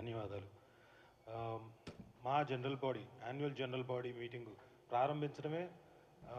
ధన్యవాదాలు ఆ, మా general body annual general body meeting ప్రారంభించడమే ఆ,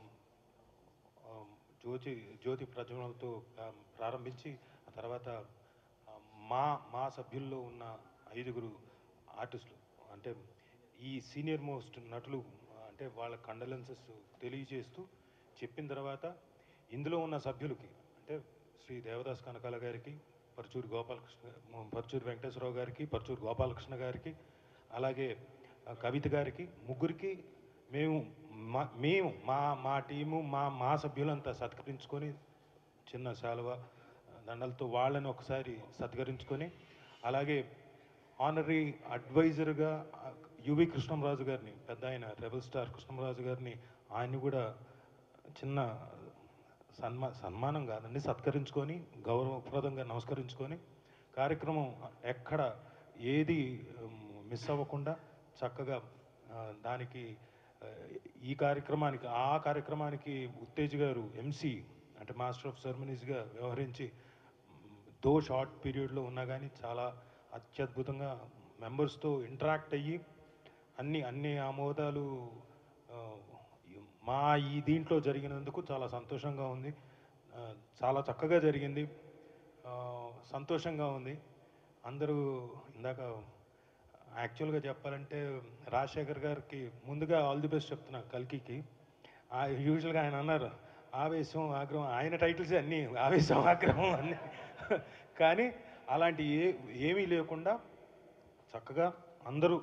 ఆ, జ్యోతి జ్యోతి ప్రజ్వలనతో ఆ, ప్రారంభించి ఆ తర్వాత ఆ, మా మా సభ్యుల్లో ఉన్న ఐదుగురు ఆర్టిస్టులు అంటే ఈ సీనియర్ మోస్ట్ నటులు ఆ, అంటే వాళ్ళ కండలెన్సెస్ తెలియజేస్తూ చెప్పిన తర్వాత ఇందులో ఉన్న సభ్యులకి అంటే శ్రీ దేవదాస్ కనకాల గారికి పరచూరి గోపాలకృష్ణ పరచూరి వెంకటేశ్వరరావు గారికి పరచూరి గోపాలకృష్ణ గారికి అలాగే ఆ, కవిత గారికి ముగ్గురికి మేము మా మేము మా మా టీము మా మా సభ్యులంతా సత్కరించుకొని చిన్న శాలువ దండలతో వాళ్ళని ఒకసారి సత్కరించుకొని అలాగే ఆనరీ అడ్వైజర్గా యువి కృష్ణంరాజు గారిని పెద్ద ఆయన రెబల్ స్టార్ కృష్ణంరాజు గారిని ఆయన్ని కూడా చిన్న సన్మా సన్మానం కాదండి సత్కరించుకొని గౌరవప్రదంగా నమస్కరించుకొని కార్యక్రమం ఎక్కడ ఏది మిస్ అవ్వకుండా చక్కగా ఆ, దానికి ఆ, ఈ కార్యక్రమానికి ఆ కార్యక్రమానికి ఉత్తేజ్ గారు ఎంసీ అంటే మాస్టర్ ఆఫ్ సెరమనీస్గా వ్యవహరించి దో షార్ట్ పీరియడ్లో ఉన్నా కానీ చాలా అత్యద్భుతంగా మెంబర్స్తో ఇంటరాక్ట్ అయ్యి అన్ని అన్ని ఆమోదాలు ఆ, మా ఈ దీంట్లో జరిగినందుకు చాలా సంతోషంగా ఉంది ఆ, చాలా చక్కగా జరిగింది ఆ, సంతోషంగా ఉంది అందరూ ఇందాక యాక్చువల్గా చెప్పాలంటే రాజశేఖర్ గారికి ముందుగా ఆల్ ది బెస్ట్ చెప్తున్నా కల్కికి యూజువల్గా ఆయన అన్నారు ఆవేశం ఆగ్రహం ఆయన టైటిల్స్ అన్నీ ఆవేశం ఆగ్రహం అన్నీ కానీ అలాంటి ఏ ఏమీ లేకుండా చక్కగా అందరూ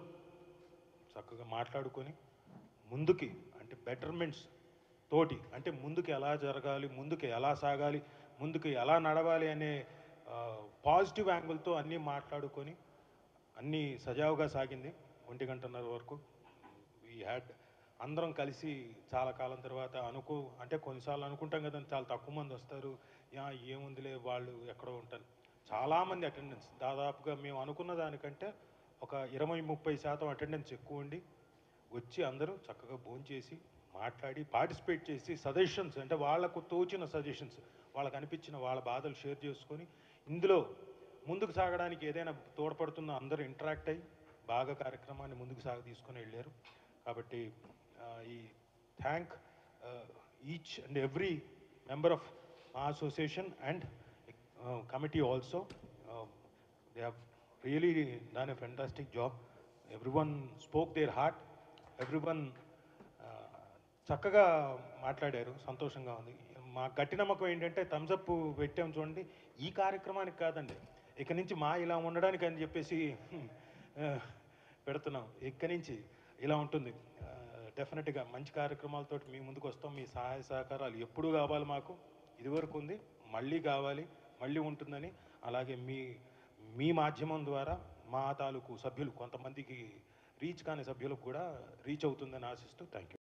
చక్కగా మాట్లాడుకొని ముందుకి అంటే బెటర్మెంట్స్ తోటి అంటే ముందుకు ఎలా జరగాలి ముందుకు ఎలా సాగాలి ముందుకు ఎలా నడవాలి అనే పాజిటివ్ యాంగిల్తో అన్నీ మాట్లాడుకొని అన్నీ సజావుగా సాగింది ఒంటి గంటన్నర వరకు వీ హ్యాడ్ అందరం కలిసి చాలా కాలం తర్వాత అనుకో అంటే కొన్నిసార్లు అనుకుంటాం కదా చాలా తక్కువ మంది వస్తారు యా ఏముందిలే వాళ్ళు ఎక్కడో ఉంటారు చాలామంది అటెండెన్స్ దాదాపుగా మేము అనుకున్న దానికంటే ఒక ఇరవై ముప్పై శాతం అటెండెన్స్ ఎక్కువ ఉండి వచ్చి అందరూ చక్కగా భోంచేసి మాట్లాడి పార్టిసిపేట్ చేసి సజెషన్స్ అంటే వాళ్ళకు తోచిన సజెషన్స్ వాళ్ళకు అనిపించిన వాళ్ళ బాధలు షేర్ చేసుకొని ఇందులో ముందుకు సాగడానికి ఏదైనా తోడ్పడుతున్న అందరూ ఇంటరాక్ట్ అయ్యి బాగా కార్యక్రమాన్ని ముందుకు సాగ తీసుకొని వెళ్ళారు కాబట్టి ఆ, ఈ thank each and every member of మా association and committee also they have really done a fantastic job everyone spoke their heart everyone చక్కగా మాట్లాడారు సంతోషంగా ఉంది మా గట్టి నమ్మకం ఏంటంటే థమ్స్అప్ పెట్టాం చూడండి ఈ కార్యక్రమానికి కాదండి ఇక నుంచి మా ఇలా ఉండడానికి అని చెప్పేసి ఆ, పెడుతున్నాం ఇక్కడి నుంచి ఇలా ఉంటుంది డెఫినెట్గా మంచి కార్యక్రమాలతో మీ ముందుకు వస్తాం మీ సహాయ సహకారాలు ఎప్పుడూ కావాలి మాకు ఇదివరకు ఉంది మళ్ళీ కావాలి మళ్ళీ ఉంటుందని అలాగే మీ మీ మాధ్యమం ద్వారా మా తాలూకు సభ్యులు కొంతమందికి రీచ్ కాని సభ్యులకు కూడా రీచ్ అవుతుందని ఆశిస్తూ థ్యాంక్ యూ